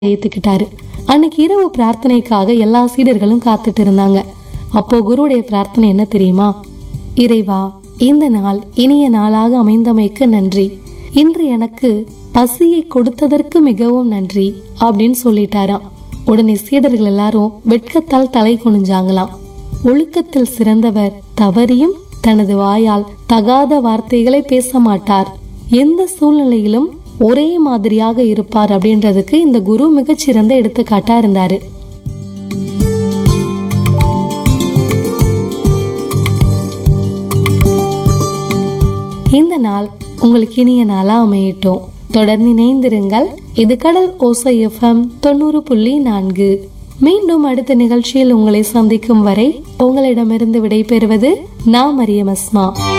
ஏத்துக்கிட்டாரு அன்னைக்கு இரவு பிரார்த்தனைக்காக எல்லா சீடர்களும் காத்துட்டு இருந்தாங்க அப்போ குருவுடைய பிரார்த்தனை என்ன தெரியுமா இறைவா இந்த நாள் இனிய நாளாக அமைந்தமைக்கு நன்றி இன்று எனக்கு பசியை கொடுத்ததற்கு மிகவும் நன்றி அப்படின்னு சொல்லிட்டாராம் உடனே சீடர்கள் எல்லாரும் வெட்கத்தால் தலை குனிஞ்சாங்களாம் ஒழுக்கத்தில் சிறந்தவர் தவறியும் தனது வாயால் தகாத வார்த்தைகளை பேச மாட்டார் எந்த சூழ்நிலையிலும் ஒரே மாதிரியாக இருப்பார் அப்படின்றதுக்கு இந்த குரு மிகச்சிறந்த எடுத்துக்காட்டா இருந்தாரு இந்த நாள் உங்களுக்கு இனிய நாளா அமையட்டும் தொடர்ந்து இணைந்திருங்கள் இது கடல் ஓசை எஃப்எம் தொண்ணூறு புள்ளி நான்கு மீண்டும் அடுத்த நிகழ்ச்சியில் உங்களை சந்திக்கும் வரை உங்களிடமிருந்து விடைபெறுவது நான் மரியம் அஸ்மா